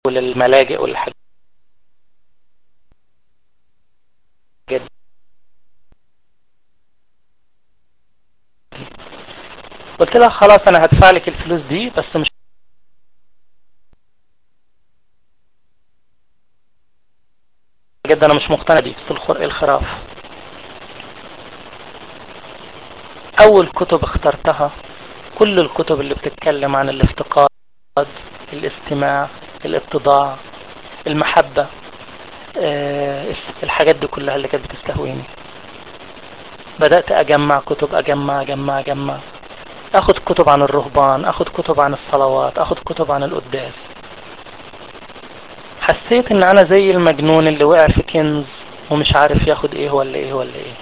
وللملاجئ والحاجات قلت لها خلاص انا هدفع لك الفلوس دي بس مش جدا انا مش مقتنع بيه الخراف اول كتب اخترتها كل الكتب اللي بتتكلم عن الافتقاد الاستماع الاتضاع المحبة أه الحاجات دي كلها اللي كانت بتستهويني بدأت اجمع كتب اجمع اجمع اجمع اخد كتب عن الرهبان اخد كتب عن الصلوات اخد كتب عن القداس حسيت ان انا زي المجنون اللي وقع في كنز ومش عارف ياخد ايه ولا ايه ولا ايه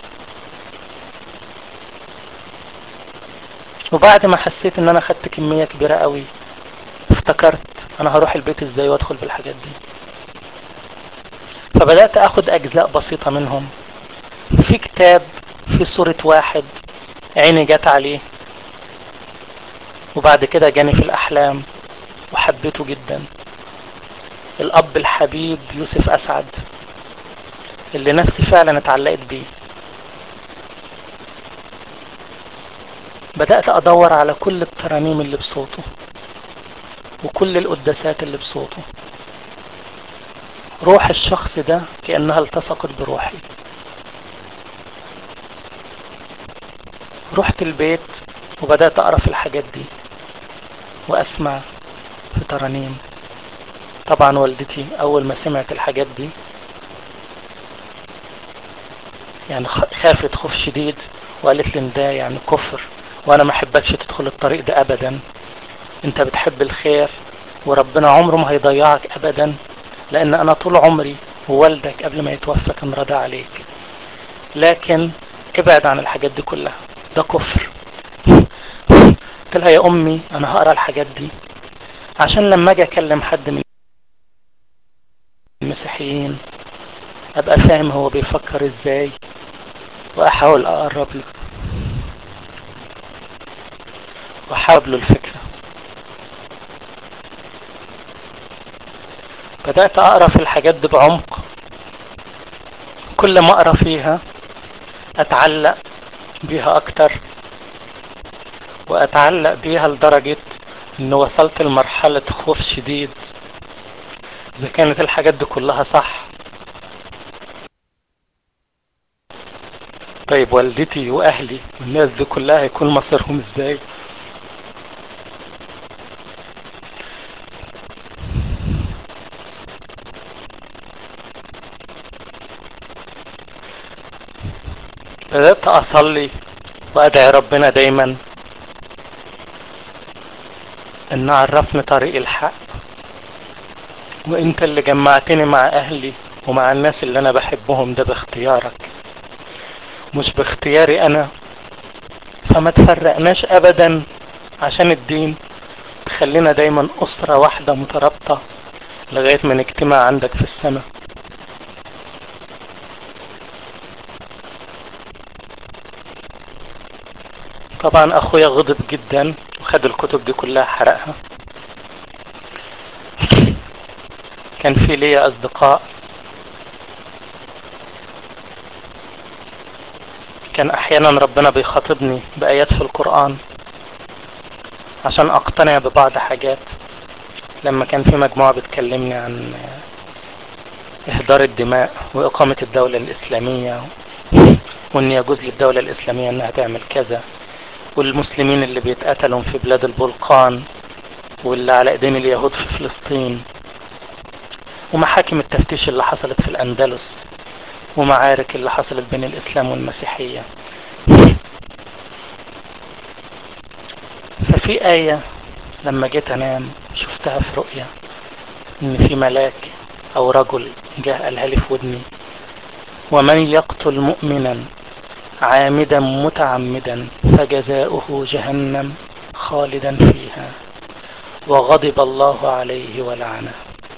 وبعد ما حسيت ان انا خدت كمية كبيرة قوي افتكرت انا هروح البيت ازاي وادخل بالحاجات دي فبدأت اخد اجزاء بسيطة منهم في كتاب في صورة واحد عيني جت عليه وبعد كده جاني في الاحلام وحبيته جدا الاب الحبيب يوسف اسعد اللي نفسي فعلا اتعلقت بيه بدأت ادور على كل الترانيم اللي بصوته وكل القداسات اللي بصوته روح الشخص ده كأنها التصقت بروحي رحت البيت وبدأت أقرأ في الحاجات دي وأسمع في ترانيم طبعا والدتي أول ما سمعت الحاجات دي يعني خافت خوف شديد وقالت لي ده يعني كفر وانا ما احبكش تدخل الطريق ده ابدا انت بتحب الخير وربنا عمره ما هيضيعك ابدا لان انا طول عمري ووالدك قبل ما يتوفى كان راضي عليك لكن ابعد عن الحاجات دي كلها ده كفر قلت لها يا امي انا هقرا الحاجات دي عشان لما اجي اكلم حد من المسيحيين ابقى فاهم هو بيفكر ازاي واحاول اقرب له واحاول له الفكرة بدأت اقرا في الحاجات دي بعمق كل ما اقرا فيها اتعلق بيها اكتر واتعلق بيها لدرجة ان وصلت لمرحلة خوف شديد اذا كانت الحاجات دي كلها صح طيب والدتي واهلي والناس دي كلها هيكون مصيرهم ازاي بدأت أصلي وأدعي ربنا دايما أن عرفني طريق الحق وأنت اللي جمعتني مع أهلي ومع الناس اللي أنا بحبهم ده باختيارك مش باختياري أنا فما تفرقناش أبدا عشان الدين تخلينا دايما أسرة واحدة مترابطة لغاية ما نجتمع عندك في السماء طبعا اخويا غضب جدا وخد الكتب دي كلها حرقها كان في ليا اصدقاء كان احيانا ربنا بيخاطبني بايات في القرآن عشان اقتنع ببعض حاجات لما كان في مجموعة بتكلمني عن اهدار الدماء واقامة الدولة الاسلامية وان يجوز للدولة الاسلامية انها تعمل كذا والمسلمين اللي بيتقتلوا في بلاد البلقان واللي على ايدين اليهود في فلسطين ومحاكم التفتيش اللي حصلت في الاندلس ومعارك اللي حصلت بين الاسلام والمسيحية ففي آية لما جيت انام شفتها في رؤية ان في ملاك او رجل جاء قالها لي في ودني ومن يقتل مؤمنا عامدا متعمدا فجزاؤه جهنم خالدا فيها وغضب الله عليه ولعنه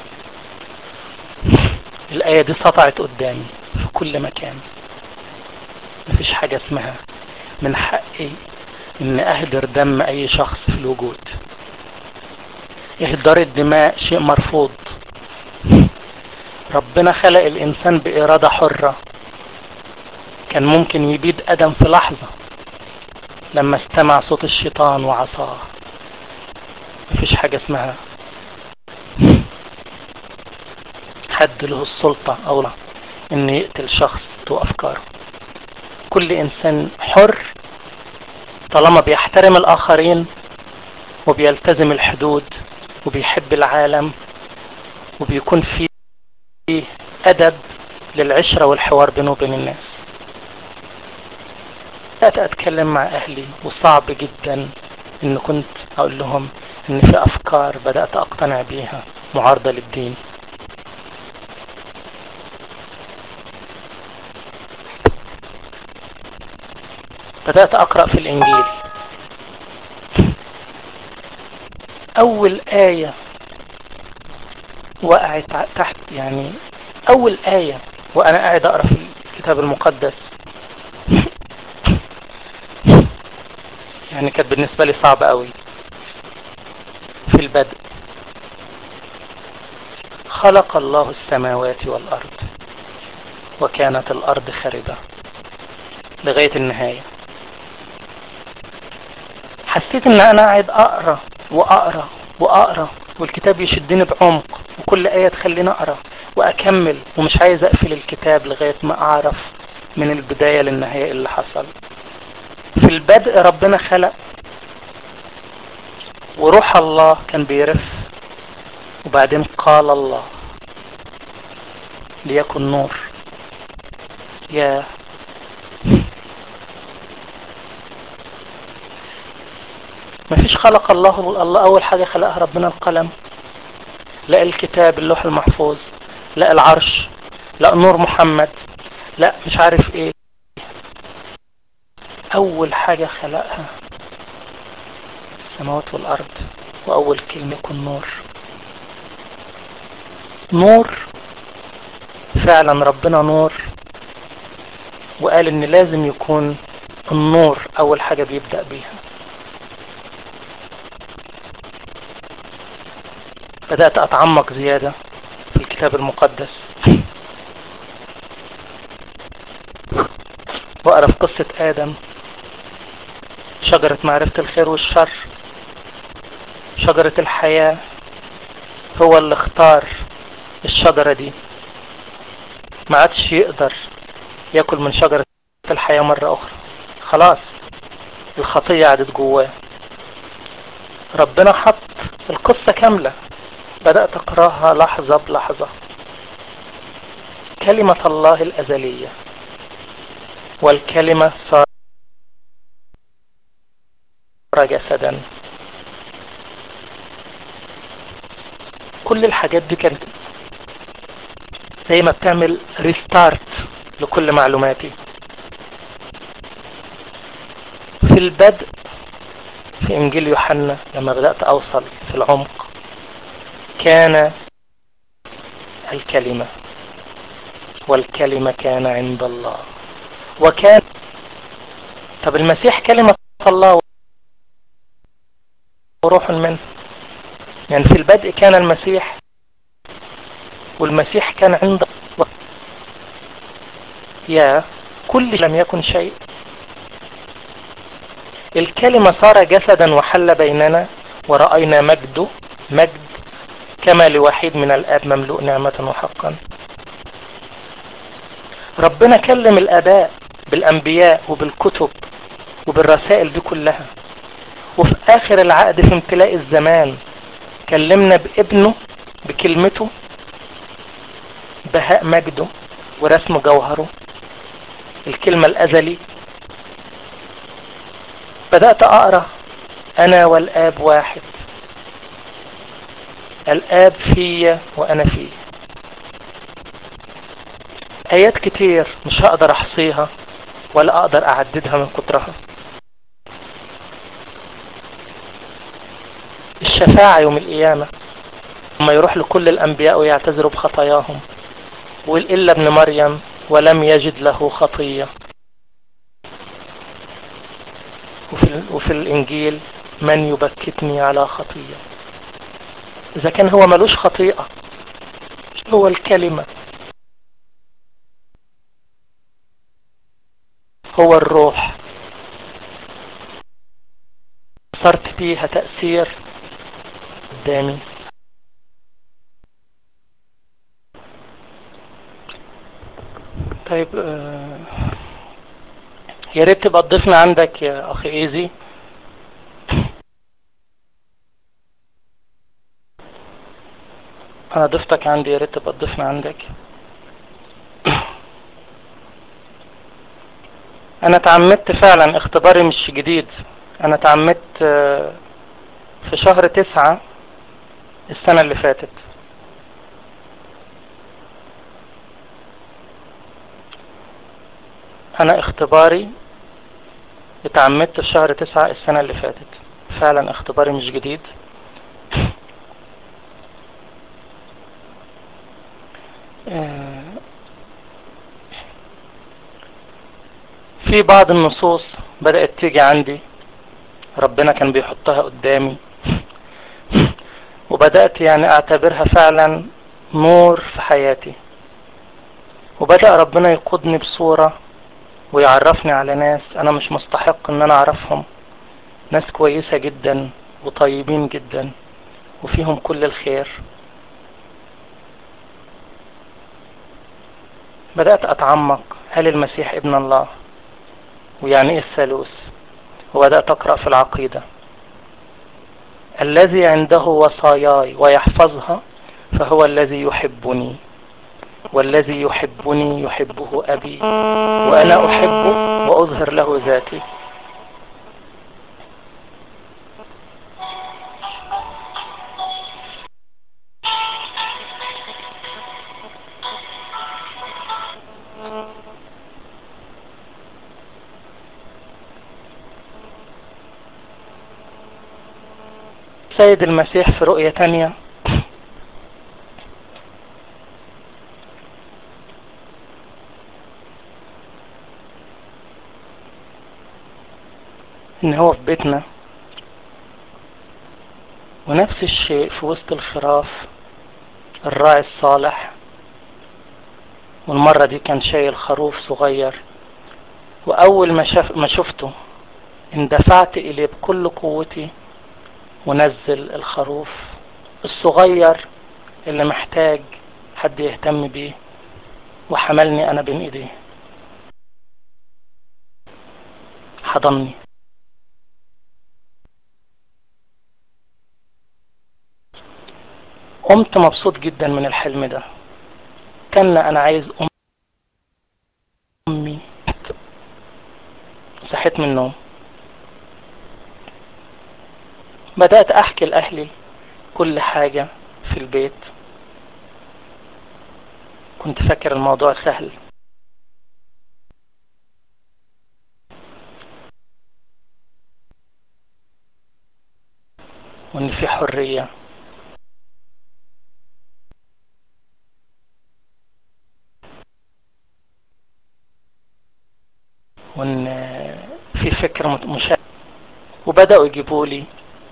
الآية دي سطعت قدامي في كل مكان مفيش حاجة اسمها من حقي ان اهدر دم اي شخص في الوجود اهدار الدماء شيء مرفوض ربنا خلق الإنسان بإرادة حرة كان ممكن يبيد آدم في لحظة لما استمع صوت الشيطان وعصاه مفيش حاجة اسمها حد له السلطة أو لا إن يقتل شخص وأفكاره كل إنسان حر طالما بيحترم الآخرين وبيلتزم الحدود وبيحب العالم وبيكون فيه أدب للعشرة والحوار بينه وبين الناس بدأت أتكلم مع أهلي وصعب جدا إن كنت أقول لهم إن في أفكار بدأت أقتنع بيها معارضة للدين بدأت أقرأ في الإنجيل أول آية وقعت تحت يعني أول آية وأنا قاعد أقرأ في الكتاب المقدس يعني كانت بالنسبة لي صعبة قوي في البدء خلق الله السماوات والأرض وكانت الأرض خاربة لغاية النهاية حسيت ان انا قاعد اقرا واقرا واقرا والكتاب يشدني بعمق وكل ايه تخليني اقرا واكمل ومش عايز اقفل الكتاب لغايه ما اعرف من البدايه للنهايه اللي حصل في البدء ربنا خلق وروح الله كان بيرف وبعدين قال الله ليكن نور يا ما فيش خلق الله الله اول حاجه خلقها ربنا القلم لا الكتاب اللوح المحفوظ لا العرش لا نور محمد لا مش عارف ايه اول حاجه خلقها السماوات والارض واول كلمه يكون نور نور فعلا ربنا نور وقال ان لازم يكون النور اول حاجه بيبدا بيها بدأت أتعمق زيادة في الكتاب المقدس وأقرأ في قصة آدم شجرة معرفة الخير والشر شجرة الحياة هو اللي اختار الشجرة دي ما عادش يقدر ياكل من شجرة الحياة مرة أخرى خلاص الخطية عادت جواه ربنا حط القصة كاملة بدأت أقراها لحظة بلحظة كلمة الله الأزلية والكلمة صار جسدا كل الحاجات دي كانت زي ما بتعمل ريستارت لكل معلوماتي في البدء في إنجيل يوحنا لما بدأت أوصل في العمق كان الكلمة والكلمة كان عند الله وكان طب المسيح كلمة الله وروح منه يعني في البدء كان المسيح والمسيح كان عند الله يا كل لم يكن شيء الكلمة صار جسدا وحل بيننا ورأينا مجده مجد كما لوحيد من الآب مملوء نعمة وحقا ربنا كلم الآباء بالأنبياء وبالكتب وبالرسائل دي كلها وفي آخر العقد في امتلاء الزمان كلمنا بابنه بكلمته بهاء مجده ورسم جوهره الكلمة الأزلي بدأت أقرأ أنا والآب واحد الآب فيا وأنا فيه آيات كتير مش هقدر أحصيها ولا أقدر أعددها من كترها الشفاعة يوم القيامة لما يروح لكل الأنبياء ويعتذروا بخطاياهم ويقول إلا ابن مريم ولم يجد له خطية وفي, وفي الإنجيل من يبكتني على خطية إذا كان هو ملوش خطيئة هو الكلمة هو الروح صرت فيها تأثير قدامي طيب آه، يا ريت تبقى تضيفنا عندك يا اخي ايزي انا ضفتك عندي يا ريت تبقى تضيفنا عندك انا تعمدت فعلا اختباري مش جديد انا تعمدت آه، في شهر تسعة السنة اللي فاتت انا اختباري اتعمدت في شهر تسعة السنة اللي فاتت فعلا اختباري مش جديد آه، في بعض النصوص بدأت تيجي عندي ربنا كان بيحطها قدامي وبدأت يعني اعتبرها فعلا نور في حياتي وبدأ ربنا يقودني بصورة ويعرفني على ناس انا مش مستحق ان انا اعرفهم ناس كويسة جدا وطيبين جدا وفيهم كل الخير بدأت اتعمق هل المسيح ابن الله ويعني ايه الثالوث وبدأت اقرأ في العقيدة الذي عنده وصاياي ويحفظها فهو الذي يحبني والذي يحبني يحبه أبي وأنا أحبه وأظهر له ذاتي سيد المسيح في رؤية تانية ان هو في بيتنا ونفس الشيء في وسط الخراف الراعي الصالح والمرة دي كان شايل خروف صغير وأول ما, شاف ما شفته اندفعت إليه بكل قوتي ونزل الخروف الصغير اللي محتاج حد يهتم بيه وحملني أنا بين إيديه حضني قمت مبسوط جدا من الحلم ده كان انا عايز امي صحيت من النوم بدأت احكي لاهلي كل حاجة في البيت كنت فاكر الموضوع سهل وان في حرية وان في فكر مشابه وبدأوا يجيبوا لي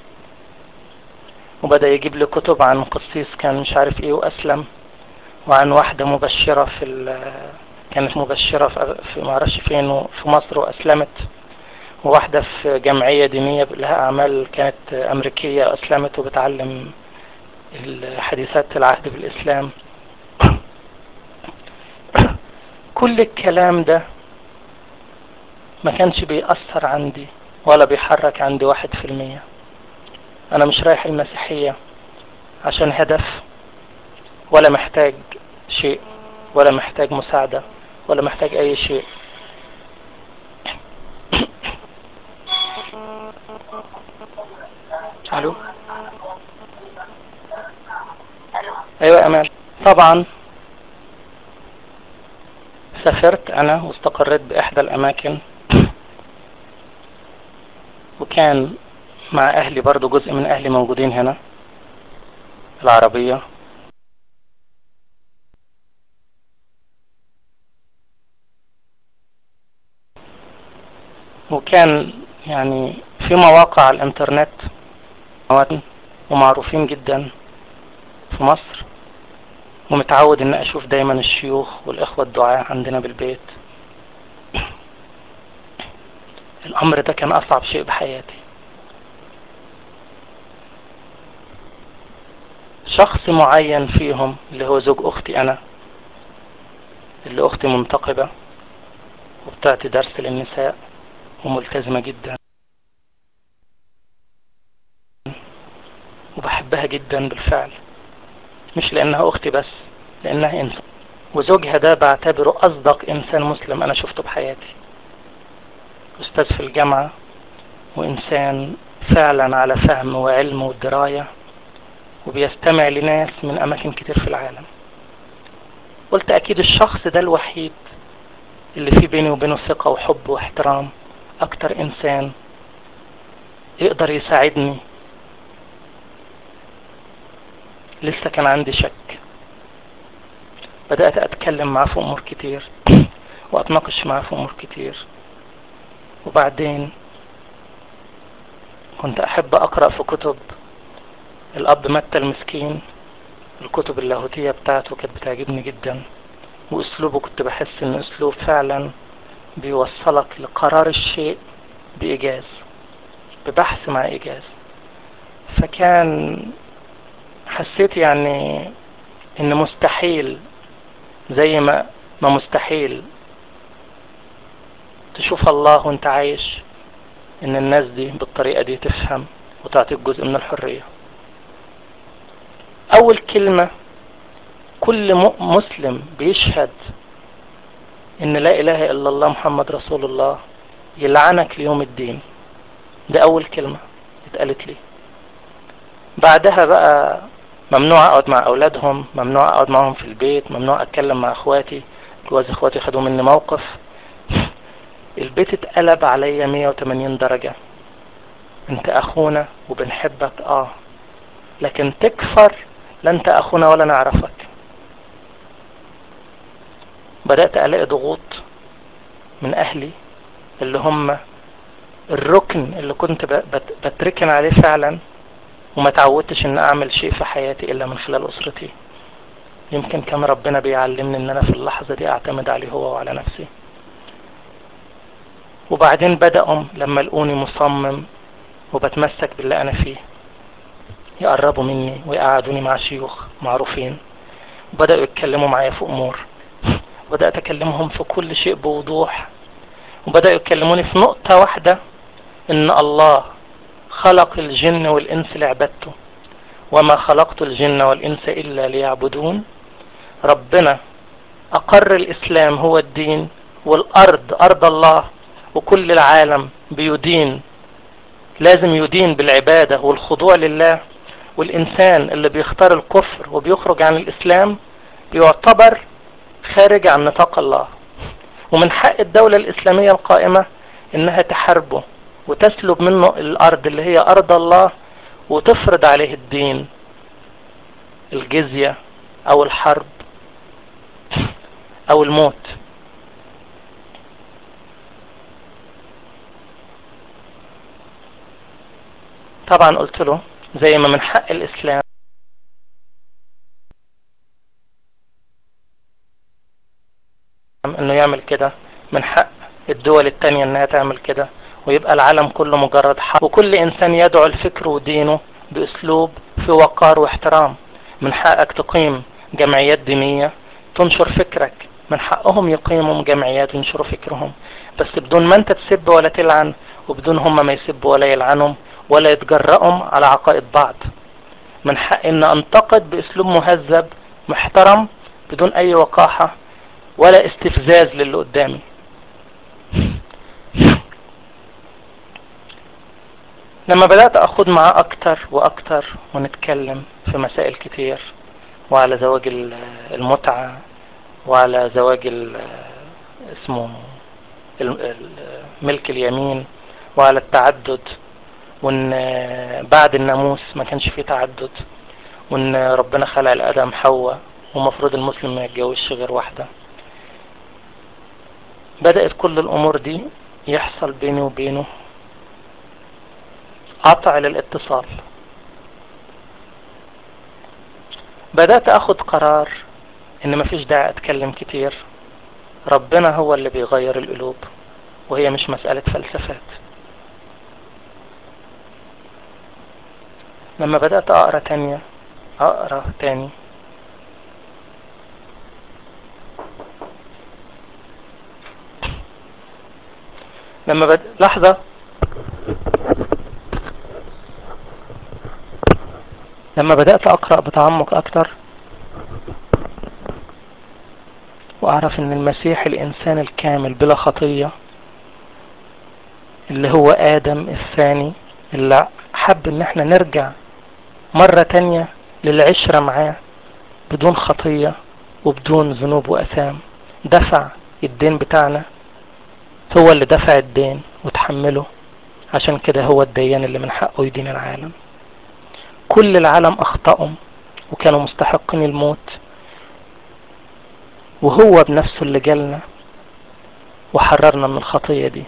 وبدأ يجيب لي كتب عن قسيس كان مش عارف ايه واسلم وعن واحدة مبشرة في كانت مبشرة في معرفش فين في مصر واسلمت وواحدة في جمعية دينية لها اعمال كانت امريكية اسلمت وبتعلم حديثات العهد بالاسلام كل الكلام ده ما كانش بيأثر عندي ولا بيحرك عندي واحد في المية انا مش رايح المسيحية عشان هدف ولا محتاج شيء ولا محتاج مساعدة ولا محتاج اي شيء الو ايوه امال طبعا سافرت انا واستقريت باحدى الاماكن وكان مع اهلي برضو جزء من اهلي موجودين هنا العربية وكان يعني في مواقع على الانترنت ومعروفين جدا في مصر ومتعود ان اشوف دايما الشيوخ والاخوة الدعاء عندنا بالبيت الأمر ده كان أصعب شيء بحياتي شخص معين فيهم اللي هو زوج أختي أنا اللي أختي منتقبة وبتعطي درس للنساء وملتزمة جدا وبحبها جدا بالفعل مش لأنها أختي بس لأنها إنسان وزوجها ده بعتبره أصدق إنسان مسلم أنا شفته بحياتي أستاذ في الجامعة وإنسان فعلا على فهم وعلم ودراية وبيستمع لناس من أماكن كتير في العالم قلت أكيد الشخص ده الوحيد اللي فيه بيني وبينه ثقة وحب واحترام أكتر إنسان يقدر يساعدني لسه كان عندي شك بدأت أتكلم معاه في أمور كتير وأتناقش معاه في أمور كتير وبعدين كنت أحب أقرأ في كتب الأب متى المسكين الكتب اللاهوتية بتاعته كانت بتعجبني جدا وأسلوبه كنت بحس إن أسلوب فعلا بيوصلك لقرار الشيء بإيجاز ببحث مع إيجاز فكان حسيت يعني إن مستحيل زي ما ما مستحيل تشوف الله وانت عايش ان الناس دي بالطريقة دي تفهم وتعطيك جزء من الحرية اول كلمة كل مسلم بيشهد ان لا اله الا الله محمد رسول الله يلعنك ليوم الدين ده اول كلمة اتقالت لي بعدها بقى ممنوع اقعد مع اولادهم ممنوع اقعد معاهم في البيت ممنوع اتكلم مع اخواتي جواز اخواتي خدوا مني موقف البيت اتقلب عليا 180 درجة انت اخونا وبنحبك اه لكن تكفر لا انت اخونا ولا نعرفك بدأت الاقي ضغوط من اهلي اللي هم الركن اللي كنت بتركن عليه فعلا وما تعودتش ان اعمل شيء في حياتي الا من خلال اسرتي يمكن كان ربنا بيعلمني ان انا في اللحظة دي اعتمد عليه هو وعلى نفسي وبعدين بدأوا لما لقوني مصمم وبتمسك باللي انا فيه يقربوا مني ويقعدوني مع شيوخ معروفين وبدأوا يتكلموا معايا في امور وبدأت اكلمهم في كل شيء بوضوح وبدأوا يكلموني في نقطة واحدة ان الله خلق الجن والإنس لعبدته وما خلقت الجن والإنس إلا ليعبدون ربنا أقر الإسلام هو الدين والأرض أرض الله وكل العالم بيدين لازم يدين بالعبادة والخضوع لله والإنسان اللي بيختار الكفر وبيخرج عن الإسلام بيعتبر خارج عن نطاق الله ومن حق الدولة الإسلامية القائمة إنها تحاربه وتسلب منه الأرض اللي هي أرض الله وتفرض عليه الدين الجزية أو الحرب أو الموت طبعا قلت له زي ما من حق الإسلام انه يعمل كده من حق الدول التانية انها تعمل كده ويبقى العالم كله مجرد حق وكل انسان يدعو الفكر ودينه باسلوب في وقار واحترام من حقك تقيم جمعيات دينية تنشر فكرك من حقهم يقيموا جمعيات وينشروا فكرهم بس بدون ما انت تسب ولا تلعن وبدون هم ما يسبوا ولا يلعنهم ولا يتجرأهم على عقائد بعض من حق ان انتقد باسلوب مهذب محترم بدون اي وقاحة ولا استفزاز للي قدامي لما بدأت أخذ معاه أكتر وأكتر ونتكلم في مسائل كتير وعلى زواج المتعة وعلى زواج اسمه ملك اليمين وعلى التعدد وان بعد الناموس ما كانش فيه تعدد وان ربنا خلق الادم حواء ومفروض المسلم ما يتجوزش غير واحدة بدأت كل الامور دي يحصل بيني وبينه قطع للاتصال بدأت اخد قرار ان مفيش داعي اتكلم كتير ربنا هو اللي بيغير القلوب وهي مش مسألة فلسفات لما بدأت أقرأ تانية أقرأ تاني لما بد... لحظة لما بدأت أقرأ بتعمق أكتر وأعرف أن المسيح الإنسان الكامل بلا خطية اللي هو آدم الثاني اللي حب أن احنا نرجع مرة تانية للعشرة معاه بدون خطية وبدون ذنوب وأثام دفع الدين بتاعنا هو اللي دفع الدين وتحمله عشان كده هو الديان اللي من حقه يدين العالم كل العالم أخطأهم وكانوا مستحقين الموت وهو بنفسه اللي جالنا وحررنا من الخطية دي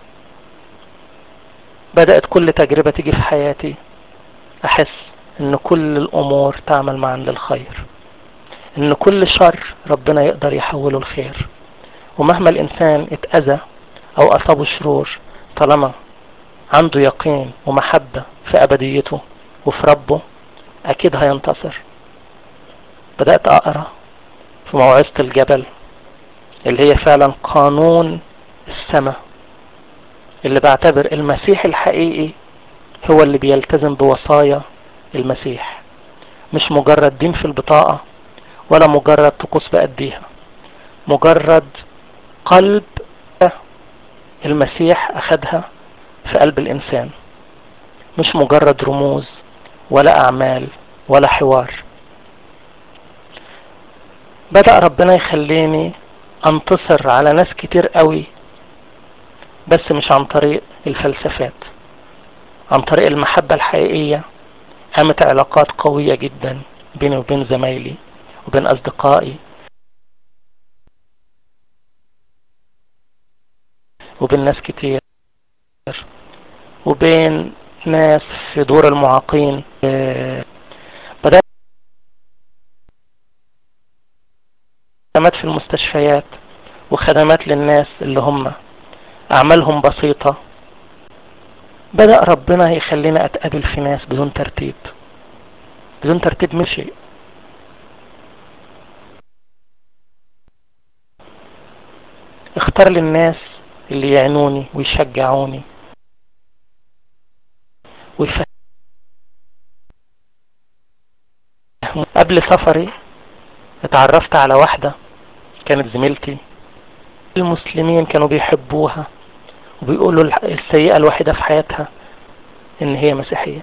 بدأت كل تجربة تيجي في حياتي أحس إن كل الأمور تعمل معا للخير إن كل شر ربنا يقدر يحوله الخير ومهما الإنسان اتأذى أو أصابه شرور طالما عنده يقين ومحبة في أبديته وفي ربه أكيد هينتصر بدأت أقرأ في موعظة الجبل اللي هي فعلا قانون السماء اللي بعتبر المسيح الحقيقي هو اللي بيلتزم بوصايا المسيح مش مجرد دين في البطاقة ولا مجرد طقوس بأديها مجرد قلب المسيح أخدها في قلب الإنسان مش مجرد رموز ولا أعمال ولا حوار بدأ ربنا يخليني أنتصر على ناس كتير قوي بس مش عن طريق الفلسفات عن طريق المحبة الحقيقية قامت علاقات قوية جدا بيني وبين زمايلي وبين أصدقائي وبين ناس كتير وبين ناس في دور المعاقين بدأت خدمات في المستشفيات وخدمات للناس اللي هم أعمالهم بسيطة بدأ ربنا يخلينا أتقابل في ناس بدون ترتيب بدون ترتيب من شيء اختار للناس اللي يعنوني ويشجعوني ويفهموا قبل سفري اتعرفت على واحدة كانت زميلتي المسلمين كانوا بيحبوها وبيقولوا السيئة الوحيدة في حياتها ان هي مسيحية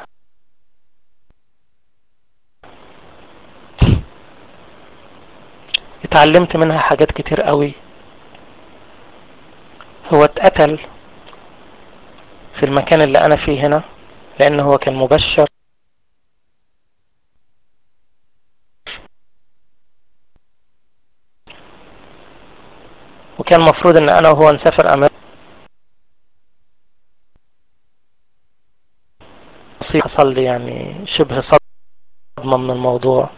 اتعلمت منها حاجات كتير قوي هو اتقتل في المكان اللي انا فيه هنا لان هو كان مبشر وكان مفروض ان انا وهو نسافر امريكا حصل لي يعني شبه صدمة من الموضوع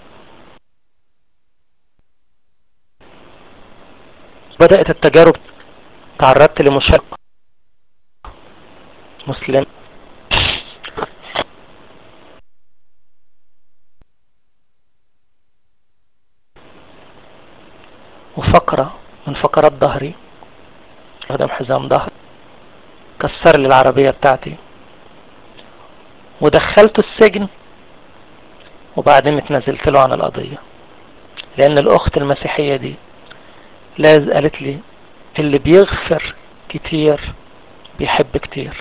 بدأت التجارب تعرضت لمشاركة مسلم وفقرة من فقرات ظهري هدم حزام ظهر كسر لي العربية بتاعتي ودخلته السجن وبعدين اتنزلت له عن القضية لأن الأخت المسيحية دي لاز قالت لي اللي بيغفر كتير بيحب كتير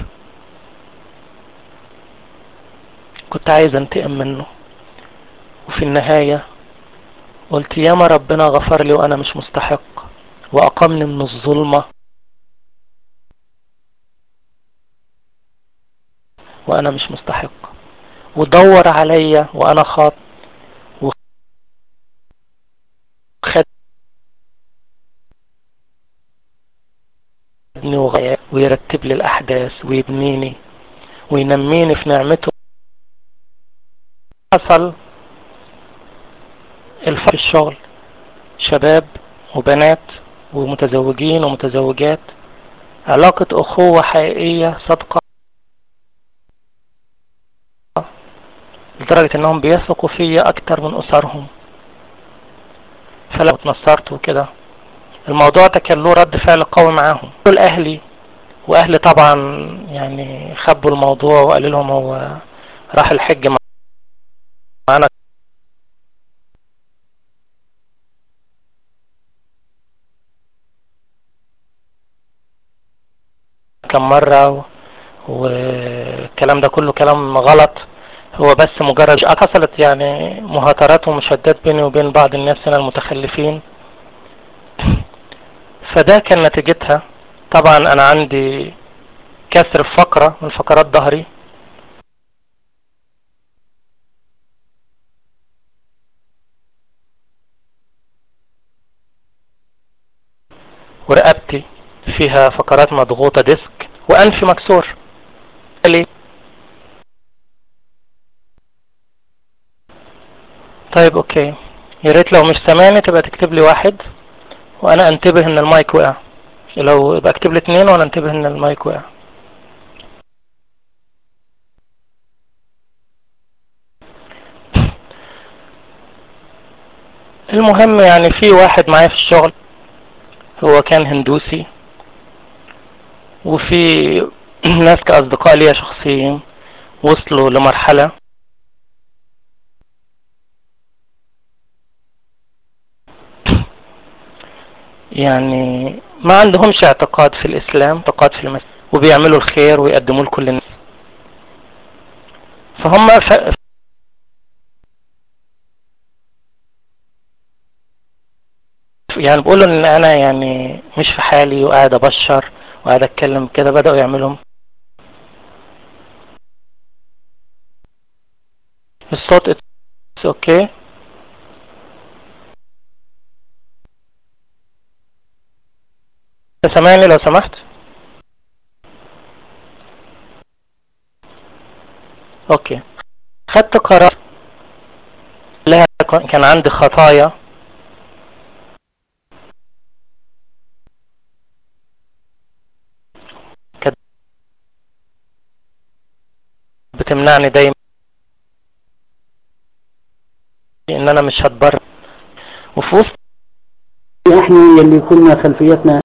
كنت عايز انتقم منه وفي النهاية قلت ياما ربنا غفر لي وانا مش مستحق واقامني من الظلمة وانا مش مستحق ودور عليا وانا خاط وخدني وغير ويرتب لي الاحداث ويبنيني وينميني في نعمته حصل الفرق الشغل شباب وبنات ومتزوجين ومتزوجات علاقة أخوة حقيقية صادقة لدرجة انهم بيثقوا فيا اكتر من اسرهم فلو اتنصرت وكده الموضوع ده كان له رد فعل قوي معاهم دول اهلي واهلي طبعا يعني خبوا الموضوع وقالوا لهم هو راح الحج معانا كم مرة والكلام ده كله كلام غلط هو بس مجرد حصلت يعني مهاترات ومشادات بيني وبين بعض الناس هنا المتخلفين فده كان نتيجتها طبعا انا عندي كسر في فقرة من فقرات ظهري ورقبتي فيها فقرات مضغوطة ديسك وأنفي مكسور ليه طيب اوكي يا ريت لو مش سامعني تبقى تكتب لي واحد وانا انتبه ان المايك وقع لو يبقى اكتب لي اتنين وانا انتبه ان المايك وقع المهم يعني في واحد معايا في الشغل هو كان هندوسي وفي ناس كأصدقاء ليا شخصيين وصلوا لمرحلة يعني ما عندهمش اعتقاد في الإسلام اعتقاد في المسيح وبيعملوا الخير ويقدموه لكل الناس فهم ف... يعني بقولوا ان انا يعني مش في حالي وقاعد ابشر وقاعد اتكلم كده بدأوا يعملهم الصوت اتس اوكي سامعني لو سمحت اوكي خدت قرار لها كان عندي خطايا كانت بتمنعني دايما ان انا مش هتبرر وفي وسط احنا يلي كنا خلفيتنا